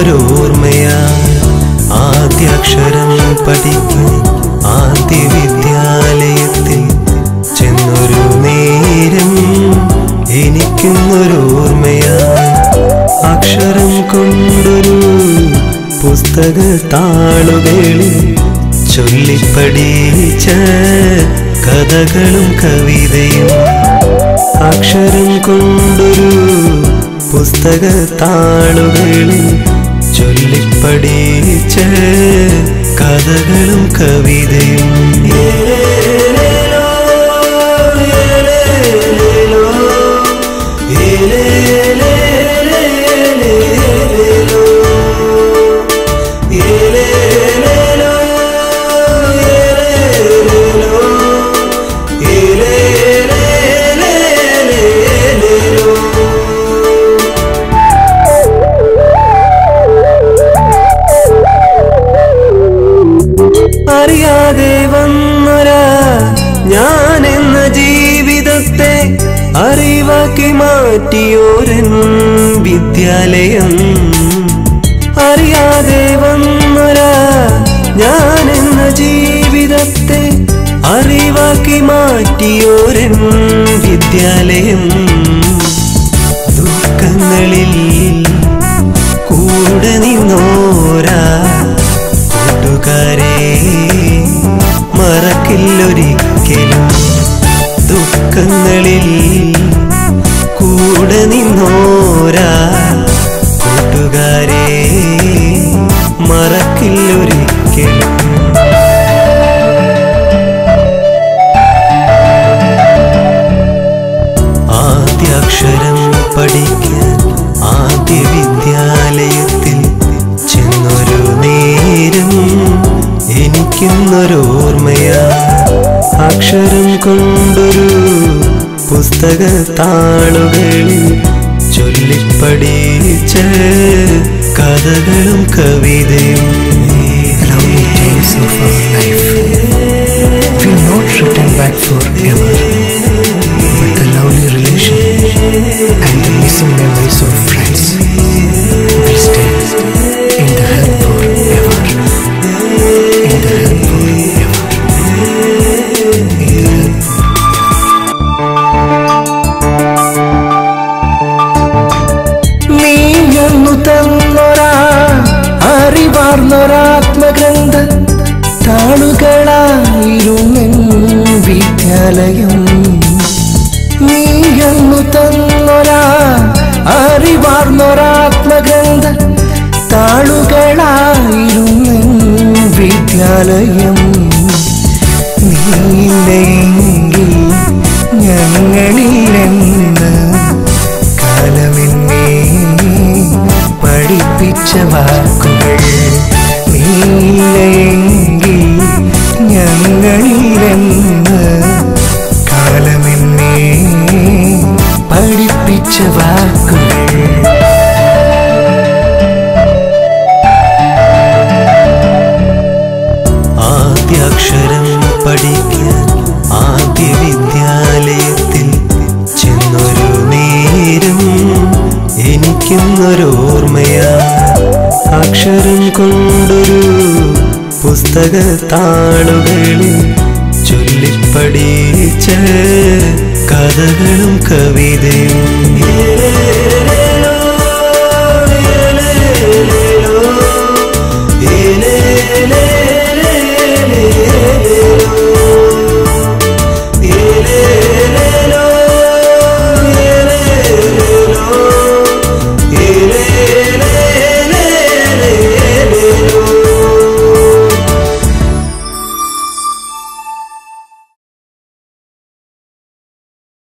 എനിക്കുന്നൊരോർമ്മയാ ആദ്യാക്ഷരം പഠിക്കാൻ ആദ്യ വിദ്യാലയത്തിൽ ചെന്നൊരു നേരം എനിക്കുന്നൊരോർമ്മയാ അക്ഷരം കൊണ്ടൊരു പുസ്തക താളുകളിൽ ചൊല്ലിപ്പടിച്ച കഥകളും കവിതയും അക്ഷരം കൊണ്ടൊരു പുസ്തക താളുകളിൽ ചൊല്ലിപ്പടിച്ച കഥകളും കവിതയും ഏലേലേലോ, ഏലേലേലോ, ഏലേലേലേലേലേലോ, ഏലേലേലോ, ഏലേലേലോ, ഏലേലേലേലേലോ. അറിയാതെ വന്നൊരാ ഞാൻ എന്ന ജീവിതത്തെ അറിവാക്കി മാറ്റിയോരൻ വിദ്യാലയം അറിയാതെ വന്നൊരാ ഞാൻ എന്ന ജീവിതത്തെ അറിവാക്കി മാറ്റിയോരൻ വിദ്യാലയം ദുഃഖങ്ങളിൽ കൂടെ നിന്നോരാ കൂട്ടുകാരെ മറക്കില്ലൊരിക്കലും ദുഃഖങ്ങളിൽ കൂടെ നിന്നോരാ കൂട്ടുകാരെ മറക്കില്ലൊരിക്കലും ആദ്യാക്ഷരം പഠിക്കാൻ ആദ്യ വിദ്യാലയത്തിൽ ചെന്നൊരു നേരം എനിക്കുന്നൊരോർമ്മയാ അക്ഷരം കൊണ്ടൊരു പുസ്തക താളുകളിൽ ചൊല്ലിപ്പടിച്ച കഥകളും കവിതയും Lovely days of our life will not return back forever, but the lovely relation and the missing memories of friends will stay in the heart forever. In the heart forever. In the heart നീയൊന്നു തന്നൊരാ അറിവാർന്നൊരാത്മഗ്രന്ഥ താളുകളായിരുന്നെൻ വിദ്യാലയം നീയൊന്നു തന്നൊരാ അറിവാർന്നൊരാത്മഗ്രന്ഥ താളുകളായിരുന്നെൻ വിദ്യാലയം നീയില്ലെങ്കിൽ ഞങ്ങളില്ലെന്ന് കാലമെന്നെ പഠിപ്പിച്ച വാക്കുകൾ നീയെങ്കിൽ ഞങ്ങളിലെന്ന് കാലമെന്നെ പഠിപ്പിച്ച വാക്കുകൾ ആദ്യാക്ഷരം പഠിക്കാൻ ആദ്യ വിദ്യാലയത്തിൽ ചെന്നൊരു നേരം എനിക്കുന്നൊരോർമ്മയാ അക്ഷരം കൊണ്ടൊരു പുസ്തക താളുകളിൽ ചൊല്ലിപ്പടിച്ച കഥകളും കവിതയും ഏലേലേലോ,